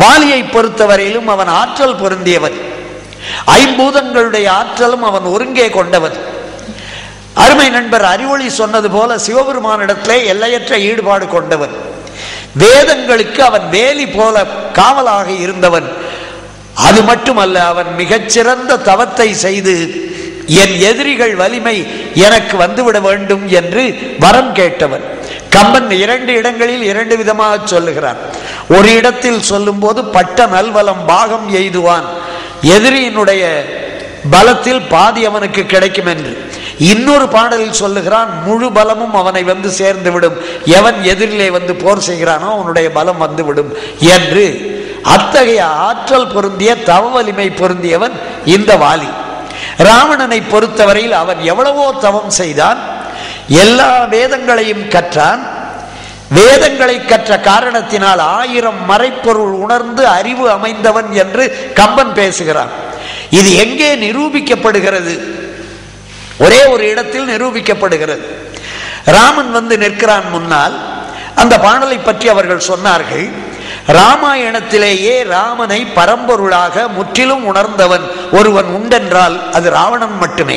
வாலியை பொறுத்தவரையிலும் அவன் ஆற்றல் பொருந்தியவன் ஐம்பூதங்களுடைய ஆற்றலும் அவன் ஒருங்கே கொண்டவன் அருமை நண்பர் அறிவொளி சொன்னது போல சிவபெருமானிடத்திலே எல்லையற்ற ஈடுபாடு கொண்டவன் வேதங்களுக்கு அவன் வேலி போல காவலாக இருந்தவன் அது மட்டுமல்ல அவன் மிகச்சிறந்த தவத்தை செய்து என் எதிரிகள் வலிமை எனக்கு வந்துவிட வேண்டும் என்று வரம் கேட்டவன் கம்பன் இரண்டு இடங்களில் இரண்டு விதமாக சொல்லுகிறான் ஒரு இடத்தில் சொல்லும்போது பட்ட நல்வலம் பாகம் எய்துவான் எதிரியினுடைய பலத்தில் பாதி அவனுக்கு கிடைக்கும் என்று இன்னொரு பாடலில் சொல்லுகிறான் முழு பலமும் அவனை வந்து சேர்ந்து விடும் எவன் எதிரிலே வந்து போர் செய்கிறானோ அவனுடைய பலம் வந்து விடும் என்று அத்தகைய ஆற்றல் பொருந்திய தவ வலிமை பொருந்தியவன் இந்த வாலி ராவணனை பொறுத்தவரையில் அவன் எவ்வளவோ தவம் செய்தான் எல்லா வேதங்களையும் கற்றான் வேதங்களை கற்ற காரணத்தினால் ஆயிரம் மறைப்பொருள் உணர்ந்து அறிவு அமைந்தவன் என்று கம்பன் பேசுகிறான் இது எங்கே நிரூபிக்கப்படுகிறது ஒரே ஒரு இடத்தில் நிரூபிக்கப்படுகிறது ராமன் வந்து நிற்கிறான் முன்னால் அந்த பாடலை பற்றி அவர்கள் சொன்னார்கள் ராமாயணத்திலேயே ராமனை பரம்பொருளாக முற்றிலும் உணர்ந்தவன் ஒருவன் உண்டென்றால் அது ராவணன் மட்டுமே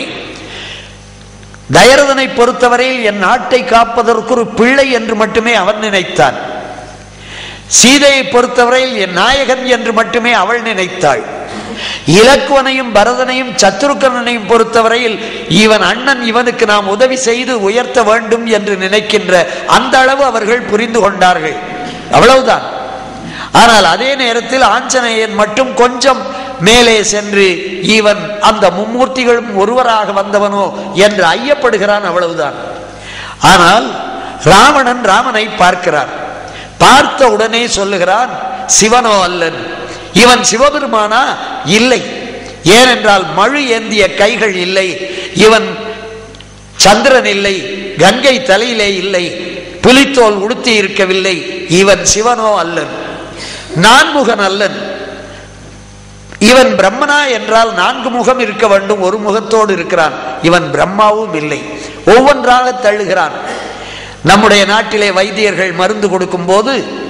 தயரதனை பொறுத்தவரையில் என் நாட்டை காப்பதற்கு ஒரு பிள்ளை என்று மட்டுமே அவன் நினைத்தான் சீதையை பொறுத்தவரையில் என் நாயகன் என்று மட்டுமே அவள் நினைத்தாள் இலக்குவனையும் பரதனையும் சத்ருக்கனையும் பொறுத்தவரையில் இவன் அண்ணன் இவனுக்கு நாம் உதவி செய்து உயர்த்த வேண்டும் என்று நினைக்கின்ற அந்த அளவு அவர்கள் புரிந்து கொண்டார்கள் அவ்வளவுதான் ஆனால் அதே நேரத்தில் ஆஞ்சநேயன் மட்டும் கொஞ்சம் மேலே சென்று இவன் அந்த மும்மூர்த்திகளும் ஒருவராக வந்தவனோ என்று ஐயப்படுகிறான் அவ்வளவுதான் ஆனால் ராவணன் ராமனை பார்க்கிறான் பார்த்த உடனே சொல்லுகிறான் சிவனோ அல்லன் இவன் சிவபெருமானா இல்லை ஏனென்றால் மழு ஏந்திய கைகள் இல்லை இவன் சந்திரன் இல்லை கங்கை தலையிலே இல்லை புலித்தோல் உடுத்தி இருக்கவில்லை இவன் சிவனோ அல்லன் நான்முகன் அல்லன் இவன் பிரம்மனா என்றால் நான்கு முகம் இருக்க வேண்டும் ஒரு முகத்தோடு இருக்கிறான் இவன் பிரம்மாவும் இல்லை ஒவ்வொன்றாக தள்ளுகிறான் நம்முடைய நாட்டிலே வைத்தியர்கள் மருந்து கொடுக்கும் போது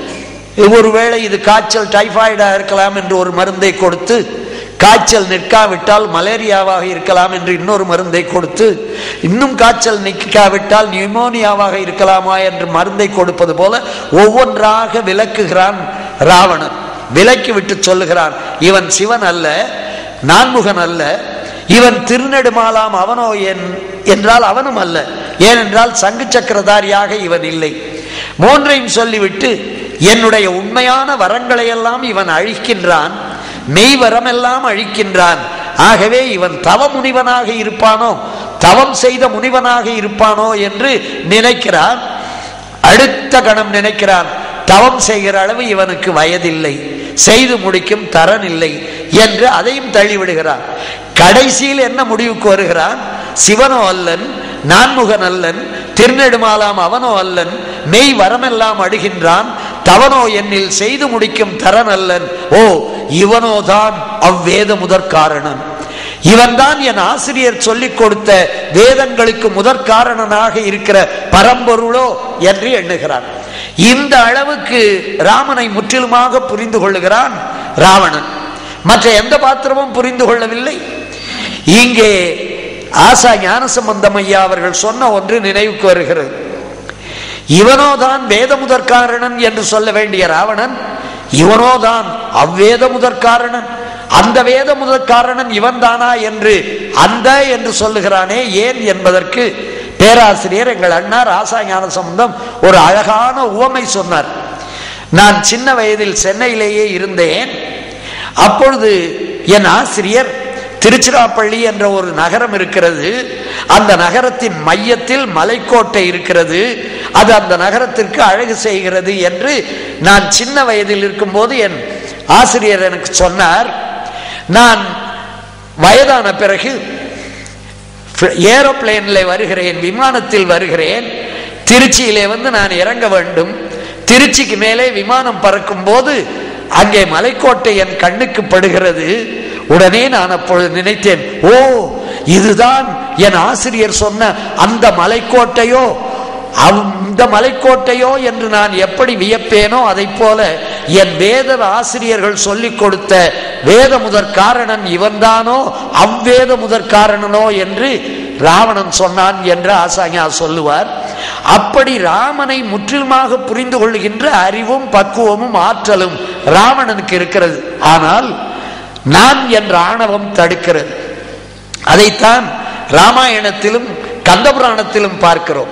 ஒருவேளை இது காய்ச்சல் டைபாய்டா இருக்கலாம் என்று ஒரு மருந்தை கொடுத்து காய்ச்சல் நிற்காவிட்டால் மலேரியாவாக இருக்கலாம் என்று இன்னொரு மருந்தை கொடுத்து இன்னும் காய்ச்சல் நிற்காவிட்டால் நியூமோனியாவாக இருக்கலாமா என்று மருந்தை கொடுப்பது போல ஒவ்வொன்றாக விளக்குகிறான் ராவணன் விலக்கி விட்டு சொல்லுகிறான் இவன் சிவன் அல்ல நான்முகன் அல்ல இவன் திருநெடுமாலாம் அவனோ என் என்றால் அவனும் அல்ல ஏனென்றால் சங்கு சக்கரதாரியாக இவன் இல்லை மூன்றையும் சொல்லிவிட்டு என்னுடைய உண்மையான வரங்களை எல்லாம் இவன் அழிக்கின்றான் மெய் வரமெல்லாம் அழிக்கின்றான் ஆகவே இவன் தவ முனிவனாக இருப்பானோ தவம் செய்த முனிவனாக இருப்பானோ என்று நினைக்கிறான் அடுத்த கணம் நினைக்கிறான் தவம் செய்கிற அளவு இவனுக்கு வயதில்லை செய்து முடிக்கும் தரன் இல்லை என்று அதையும் தள்ளிவிடுகிறான் கடைசியில் என்ன முடிவுக்கு வருகிறான் சிவனோ அல்லன் நான்முகன் அல்லன் திருநெடுமாலாம் அவனோ அல்லன் மெய் வரமெல்லாம் அடுகின்றான் தவனோ என்னில் செய்து முடிக்கும் தரன் அல்லன் ஓ இவனோதான் அவ்வேத முதற் காரணன் இவன்தான் என் ஆசிரியர் சொல்லிக் கொடுத்த வேதங்களுக்கு முதற் காரணனாக இருக்கிற பரம்பொருளோ என்று எண்ணுகிறான் இந்த அளவுக்கு ராமனை முற்றிலுமாக புரிந்து கொள்ளுகிறான் ராவணன் மற்ற எந்த பாத்திரமும் புரிந்து கொள்ளவில்லை இங்கே ஆசா ஞானசம்பந்தம் ஐயா அவர்கள் சொன்ன ஒன்று நினைவுக்கு வருகிறது இவனோதான் வேத முதற்காரணன் என்று சொல்ல வேண்டிய ராவணன் இவனோதான் அவ்வேத முதற்காரணன் அந்த வேத முதற்காரணன் இவன் தானா என்று அந்த என்று சொல்லுகிறானே ஏன் என்பதற்கு பேராசிரியர் எங்கள் அண்ணா ராசா ஞான சம்பந்தம் ஒரு அழகான உவமை சொன்னார் நான் சின்ன வயதில் சென்னையிலேயே இருந்தேன் அப்பொழுது என் ஆசிரியர் திருச்சிராப்பள்ளி என்ற ஒரு நகரம் இருக்கிறது அந்த நகரத்தின் மையத்தில் மலைக்கோட்டை இருக்கிறது அது அந்த நகரத்திற்கு அழகு செய்கிறது என்று நான் சின்ன வயதில் இருக்கும்போது என் ஆசிரியர் எனக்கு சொன்னார் நான் வயதான பிறகு ஏரோப்ளேன்ல வருகிறேன் விமானத்தில் வருகிறேன் திருச்சியிலே வந்து நான் இறங்க வேண்டும் திருச்சிக்கு மேலே விமானம் பறக்கும் போது அங்கே மலைக்கோட்டை என் கண்ணுக்கு படுகிறது உடனே நான் அப்பொழுது நினைத்தேன் ஓ இதுதான் என் ஆசிரியர் சொன்ன அந்த மலைக்கோட்டையோ அந்த மலைக்கோட்டையோ என்று நான் எப்படி வியப்பேனோ அதை போல என் வேத ஆசிரியர்கள் சொல்லிக் கொடுத்த வேத முதற் காரணன் இவன்தானோ அவ்வேத முதற் காரணனோ என்று ராவணன் சொன்னான் என்று ஆசாஞா சொல்லுவார் அப்படி ராமனை முற்றிலுமாக புரிந்து கொள்கின்ற அறிவும் பக்குவமும் ஆற்றலும் ராவணனுக்கு இருக்கிறது ஆனால் நான் என்ற ஆணவம் தடுக்கிறது அதைத்தான் ராமாயணத்திலும் கந்தபுராணத்திலும் பார்க்கிறோம்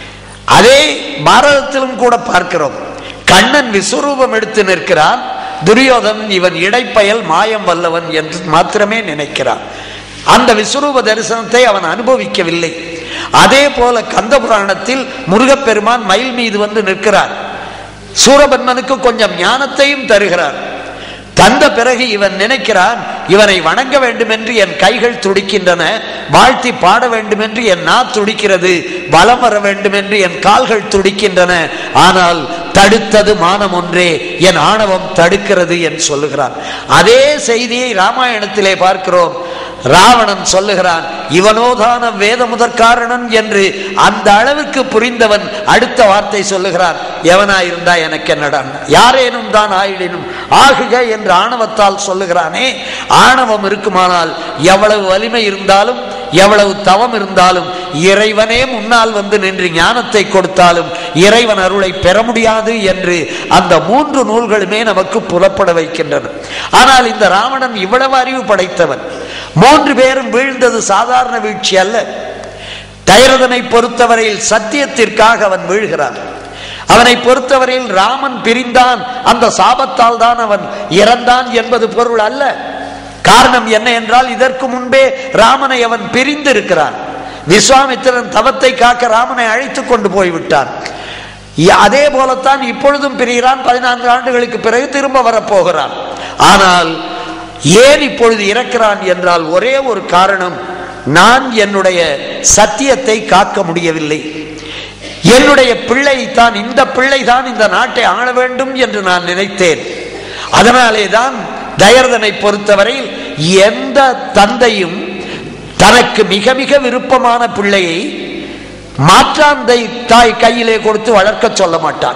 அதே பாரதத்திலும் கூட பார்க்கிறோம் கண்ணன் விஸ்வரூபம் எடுத்து நிற்கிறான் துரியோதன் இவன் இடைப்பயல் மாயம் வல்லவன் என்று மாத்திரமே நினைக்கிறான் அந்த விஸ்வரூப தரிசனத்தை அவன் அனுபவிக்கவில்லை அதே போல கந்த புராணத்தில் முருகப்பெருமான் மயில் மீது வந்து நிற்கிறார் சூரபன்மனுக்கு கொஞ்சம் ஞானத்தையும் தருகிறார் தந்த பிறகு இவன் நினைக்கிறான் இவனை வணங்க வேண்டும் என்று என் கைகள் துடிக்கின்றன வாழ்த்தி பாட வேண்டும் என்று என் நா துடிக்கிறது வலம் வர வேண்டும் என்று என் கால்கள் துடிக்கின்றன ஆனால் தடுத்தது மானம் ஒன்றே என் ஆணவம் தடுக்கிறது என்று சொல்லுகிறான் அதே செய்தியை ராமாயணத்திலே பார்க்கிறோம் ராவணன் சொல்லுகிறான் இவனோதான வேத முதற்காரணன் என்று அந்த அளவுக்கு புரிந்தவன் அடுத்த வார்த்தை சொல்லுகிறான் எவனாயிருந்தா எனக்கு என்னடா யாரேனும் தான் ஆயிடினும் ஆகுக என்று ஆணவத்தால் சொல்லுகிறானே ஆணவம் இருக்குமானால் எவ்வளவு வலிமை இருந்தாலும் எவ்வளவு தவம் இருந்தாலும் இறைவனே முன்னால் வந்து நின்று ஞானத்தை கொடுத்தாலும் இறைவன் அருளை பெற முடியாது என்று அந்த மூன்று நூல்களுமே நமக்கு புலப்பட வைக்கின்றன ஆனால் இந்த ராவணன் இவ்வளவு அறிவு படைத்தவன் மூன்று பேரும் வீழ்ந்தது சாதாரண வீழ்ச்சி அல்ல தைரதனை பொறுத்தவரையில் சத்தியத்திற்காக அவன் வீழ்கிறான் அவனை பொறுத்தவரையில் ராமன் பிரிந்தான் அந்த சாபத்தால் தான் அவன் இறந்தான் என்பது பொருள் அல்ல காரணம் என்ன என்றால் இதற்கு முன்பே ராமனை அவன் பிரிந்திருக்கிறான் விஸ்வாமித்திரன் தவத்தை காக்க ராமனை அழைத்து கொண்டு போய்விட்டான் அதே போலத்தான் இப்பொழுதும் பிரிகிறான் பதினான்கு ஆண்டுகளுக்கு பிறகு திரும்ப வரப்போகிறான் ஆனால் ஏன் இப்பொழுது இறக்கிறான் என்றால் ஒரே ஒரு காரணம் நான் என்னுடைய சத்தியத்தை காக்க முடியவில்லை என்னுடைய பிள்ளை தான் இந்த பிள்ளை தான் இந்த நாட்டை ஆள வேண்டும் என்று நான் நினைத்தேன் அதனாலே தான் தயர்தனை பொறுத்தவரையில் எந்த தந்தையும் தனக்கு மிக மிக விருப்பமான பிள்ளையை மாற்றாந்தை தாய் கையிலே கொடுத்து வளர்க்க சொல்ல மாட்டான்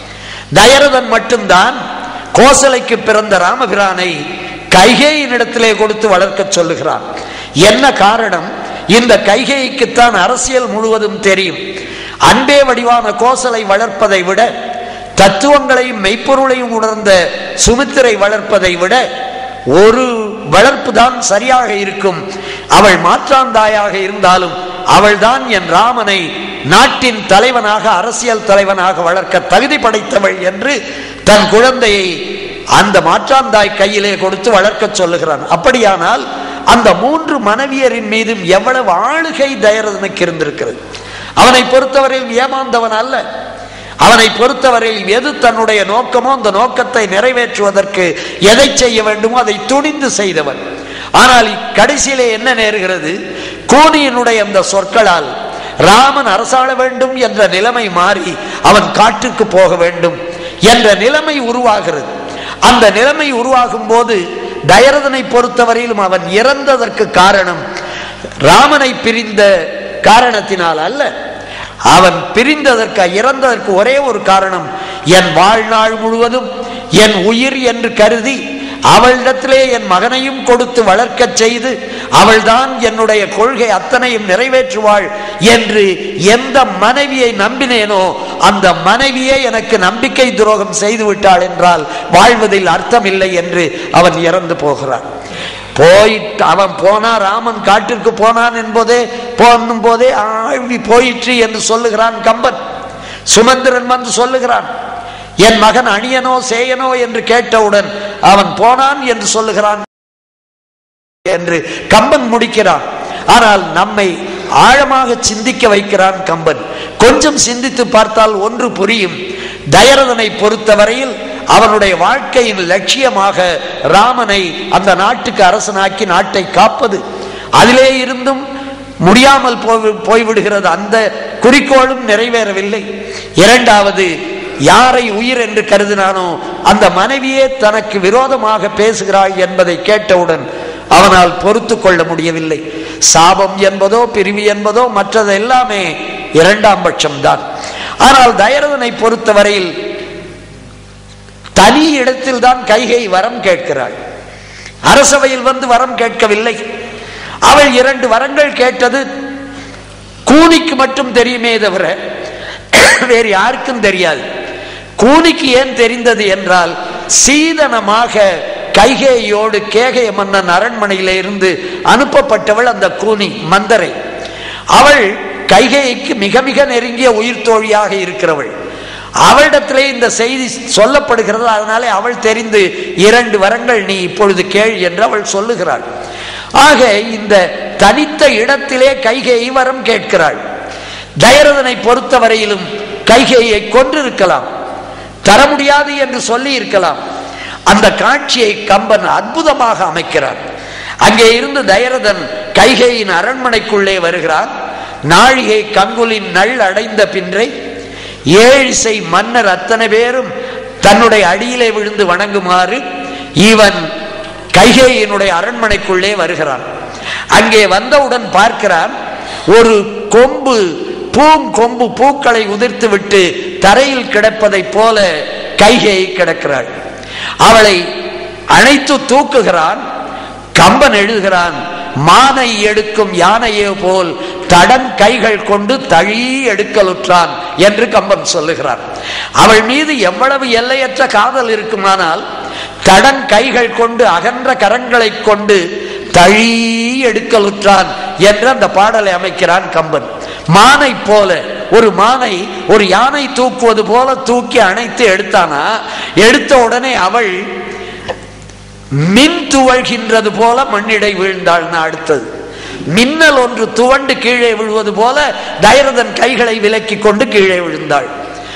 தயரதன் மட்டும்தான் கோசலைக்கு பிறந்த ராமபிரானை கைகேயினிடத்திலே கொடுத்து வளர்க்க சொல்லுகிறான் என்ன காரணம் இந்த கைகேயிக்குத்தான் அரசியல் முழுவதும் தெரியும் அன்பே வடிவான கோசலை வளர்ப்பதை விட தத்துவங்களையும் மெய்ப்பொருளையும் உணர்ந்த சுமித்திரை வளர்ப்பதை விட ஒரு வளர்ப்பு தான் சரியாக இருக்கும் அவள் மாற்றாந்தாயாக இருந்தாலும் அவள்தான் என் ராமனை நாட்டின் தலைவனாக அரசியல் தலைவனாக வளர்க்க தகுதி படைத்தவள் என்று தன் குழந்தையை அந்த மாற்றாந்தாய் கையிலே கொடுத்து வளர்க்க சொல்லுகிறான் அப்படியானால் அந்த மூன்று மனைவியரின் மீதும் எவ்வளவு ஆளுகை தயரதனுக்கு இருந்திருக்கிறது அவனை பொறுத்தவரையில் ஏமாந்தவன் அல்ல அவனை பொறுத்தவரையில் எது தன்னுடைய நோக்கமோ அந்த நோக்கத்தை நிறைவேற்றுவதற்கு எதை செய்ய வேண்டுமோ அதை துணிந்து செய்தவன் ஆனால் கடைசியிலே என்ன நேருகிறது கூனியினுடைய அந்த சொற்களால் ராமன் அரசாள வேண்டும் என்ற நிலைமை மாறி அவன் காட்டுக்கு போக வேண்டும் என்ற நிலைமை உருவாகிறது அந்த நிலைமை உருவாகும் போது தயரதனை பொறுத்தவரையிலும் அவன் இறந்ததற்கு காரணம் ராமனை பிரிந்த காரணத்தினால் அல்ல அவன் பிரிந்ததற்கு இறந்ததற்கு ஒரே ஒரு காரணம் என் வாழ்நாள் முழுவதும் என் உயிர் என்று கருதி அவளிடத்திலே என் மகனையும் கொடுத்து வளர்க்கச் செய்து அவள்தான் என்னுடைய கொள்கை அத்தனையும் நிறைவேற்றுவாள் என்று எந்த மனைவியை நம்பினேனோ அந்த மனைவியே எனக்கு நம்பிக்கை துரோகம் செய்து விட்டாள் என்றால் வாழ்வதில் அர்த்தம் இல்லை என்று அவன் இறந்து போகிறான் போயிட்டு அவன் போனா ராமன் காட்டிற்கு போனான் என்பதே போனும் போதே ஆழ்வி போயிற்று என்று சொல்லுகிறான் கம்பன் சுமந்திரன் வந்து சொல்லுகிறான் என் மகன் அணியனோ சேயனோ என்று கேட்டவுடன் அவன் போனான் என்று சொல்லுகிறான் என்று கம்பன் முடிக்கிறான் ஆனால் நம்மை ஆழமாக சிந்திக்க வைக்கிறான் கம்பன் கொஞ்சம் சிந்தித்து பார்த்தால் ஒன்று புரியும் தயரதனை பொறுத்தவரையில் அவனுடைய வாழ்க்கையின் லட்சியமாக ராமனை அந்த நாட்டுக்கு அரசனாக்கி நாட்டை காப்பது அதிலே இருந்தும் முடியாமல் போய் போய்விடுகிறது அந்த குறிக்கோளும் நிறைவேறவில்லை இரண்டாவது யாரை உயிர் என்று கருதினானோ அந்த மனைவியே தனக்கு விரோதமாக பேசுகிறாள் என்பதை கேட்டவுடன் அவனால் பொறுத்து கொள்ள முடியவில்லை சாபம் என்பதோ பிரிவு என்பதோ மற்றது எல்லாமே இரண்டாம் பட்சம்தான் ஆனால் தயரதனை பொறுத்தவரையில் தனி இடத்தில் தான் கைகை வரம் கேட்கிறாள் அரசவையில் வந்து வரம் கேட்கவில்லை அவள் இரண்டு வரங்கள் கேட்டது கூனிக்கு மட்டும் தெரியுமே தவிர வேறு யாருக்கும் தெரியாது கூனிக்கு ஏன் தெரிந்தது என்றால் சீதனமாக கைகேயோடு கேகய மன்னன் அரண்மனையில இருந்து அனுப்பப்பட்டவள் அந்த கூனி மந்தரை அவள் கைகேயிக்கு மிக மிக நெருங்கிய உயிர் தோழியாக இருக்கிறவள் அவளிடத்திலே இந்த செய்தி சொல்லப்படுகிறது அதனாலே அவள் தெரிந்து இரண்டு வரங்கள் நீ இப்பொழுது கேள் என்று அவள் சொல்லுகிறாள் ஆக இந்த தனித்த இடத்திலே கைகேயி வரம் கேட்கிறாள் தயரதனை பொறுத்தவரையிலும் கைகேயை கொன்றிருக்கலாம் தர முடியாது என்று சொல்லி இருக்கலாம் அந்த காட்சியை கம்பன் அற்புதமாக அமைக்கிறார் அங்கே இருந்து தயரதன் கைகையின் அரண்மனைக்குள்ளே வருகிறான் நாழிகை கங்குலின் நள் அடைந்த பின்றை ஏழிசை மன்னர் அத்தனை பேரும் தன்னுடைய அடியிலே விழுந்து வணங்குமாறு இவன் கைகேயினுடைய அரண்மனைக்குள்ளே வருகிறான் அங்கே வந்தவுடன் பார்க்கிறான் ஒரு கொம்பு பூங்கொம்பு பூக்களை உதிர்த்து விட்டு தரையில் கிடப்பதைப் போல கைகை கிடக்கிறாள் அவளை அணைத்து தூக்குகிறான் கம்பன் எழுதுகிறான் மானை எடுக்கும் யானையே போல் தடன் கைகள் கொண்டு தழி எடுக்கலுற்றான் என்று கம்பன் சொல்லுகிறார் அவள் மீது எவ்வளவு எல்லையற்ற காதல் இருக்குமானால் தடன் கைகள் கொண்டு அகன்ற கரங்களை கொண்டு தழி எடுக்கலுற்றான் என்று அந்த பாடலை அமைக்கிறான் கம்பன் மானை போல ஒரு மானை ஒரு யானை தூக்குவது போல தூக்கி அணைத்து எடுத்தானா எடுத்த உடனே அவள் மின் துவழ்கின்றது போல மண்ணிடை வீழ்ந்தாள் அடுத்தது மின்னல் ஒன்று துவண்டு கீழே விழுவது போல தயரதன் கைகளை விலக்கி கொண்டு கீழே விழுந்தாள்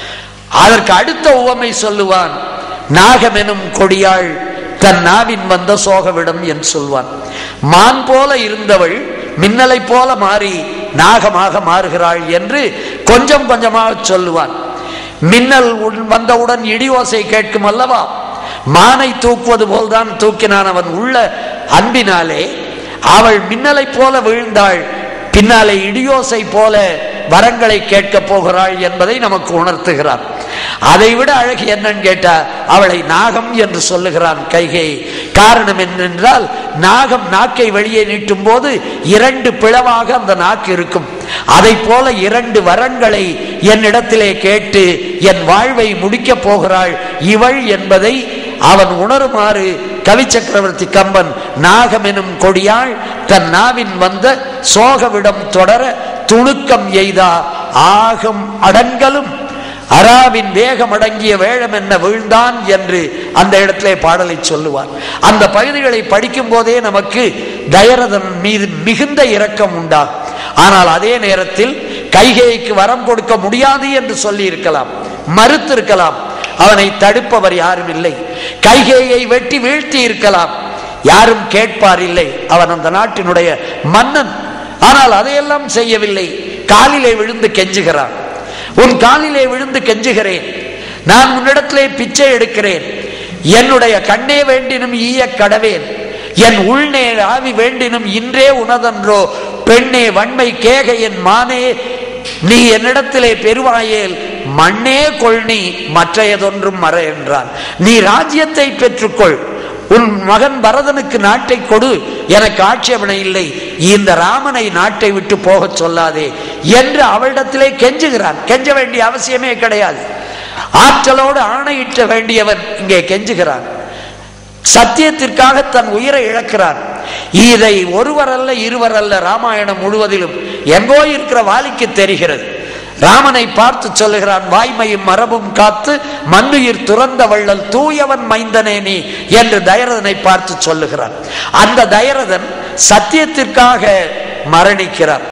அதற்கு அடுத்த உவமை சொல்லுவான் நாகமெனும் கொடியாள் தன் நாவின் வந்த சோகவிடம் என்று சொல்வான் மான் போல இருந்தவள் மின்னலை போல மாறி நாகமாக மாறுகிறாள் என்று கொஞ்சம் கொஞ்சமாக சொல்லுவான் மின்னல் உன் வந்தவுடன் இடி ஓசை கேட்கும் அல்லவா மானை தூக்குவது போல்தான் தூக்கினான் அவன் உள்ள அன்பினாலே அவள் மின்னலை போல வீழ்ந்தாள் பின்னாலே இடியோசை போல வரங்களை கேட்க போகிறாள் என்பதை நமக்கு உணர்த்துகிறான் அதை விட அழகு என்னன்னு கேட்டா அவளை நாகம் என்று சொல்லுகிறான் கைகை காரணம் என்னென்றால் நாகம் நாக்கை வெளியே நீட்டும் போது இரண்டு பிளவாக அந்த நாக்கு இருக்கும் அதை போல இரண்டு வரங்களை என்னிடத்திலே கேட்டு என் வாழ்வை முடிக்கப் போகிறாள் இவள் என்பதை அவன் உணருமாறு கவி சக்கரவர்த்தி கம்பன் நாகம் எனும் கொடியாள் தன் நாவின் வந்த சோகவிடம் தொடர துணுக்கம் எய்தா ஆகம் அடங்கலும் அராவின் வேகம் அடங்கிய வேழம் என்ன வீழ்ந்தான் என்று அந்த இடத்திலே பாடலை சொல்லுவார் அந்த பகுதிகளை படிக்கும் போதே நமக்கு தயரதன் மீது மிகுந்த இரக்கம் உண்டாகும் ஆனால் அதே நேரத்தில் கைகேய்க்கு வரம் கொடுக்க முடியாது என்று சொல்லி இருக்கலாம் மறுத்திருக்கலாம் அவனை தடுப்பவர் யாரும் இல்லை கைகேயை வெட்டி வீழ்த்தி இருக்கலாம் யாரும் கேட்பார் இல்லை அவன் அந்த நாட்டினுடைய மன்னன் ஆனால் அதையெல்லாம் செய்யவில்லை காலிலே விழுந்து கெஞ்சுகிறான் உன் காலிலே விழுந்து கெஞ்சுகிறேன் நான் உன்னிடத்திலே பிச்சை எடுக்கிறேன் என்னுடைய கண்ணே வேண்டினும் ஈய கடவேன் என் உள்நே ஆவி வேண்டினும் இன்றே உனதன்றோ பெண்ணே வன்மை கேக என் மானே நீ என்னிடத்திலே பெருவாயேல் மண்ணே கொள்னி மற்றையதொன்றும் மற என்றான் நீ ராஜ்யத்தை பெற்றுக்கொள் உன் மகன் பரதனுக்கு நாட்டை கொடு எனக்கு ஆட்சேபனை இல்லை இந்த ராமனை நாட்டை விட்டு போகச் சொல்லாதே என்று அவளிடத்திலே கெஞ்சுகிறான் கெஞ்ச வேண்டிய அவசியமே கிடையாது ஆற்றலோடு ஆணையிட்ட வேண்டியவன் இங்கே கெஞ்சுகிறான் சத்தியத்திற்காக தன் உயிரை இழக்கிறான் இதை ஒருவர் அல்ல இருவர் அல்ல ராமாயணம் முழுவதிலும் எங்கோ இருக்கிற வாலிக்கு தெரிகிறது ராமனை பார்த்து சொல்லுகிறான் வாய்மையும் மரபும் காத்து மண்ணுயிர் துறந்த வள்ளல் தூயவன் மைந்தனே நீ என்று தயரதனை பார்த்து சொல்லுகிறான் அந்த தயரதன் சத்தியத்திற்காக மரணிக்கிறான்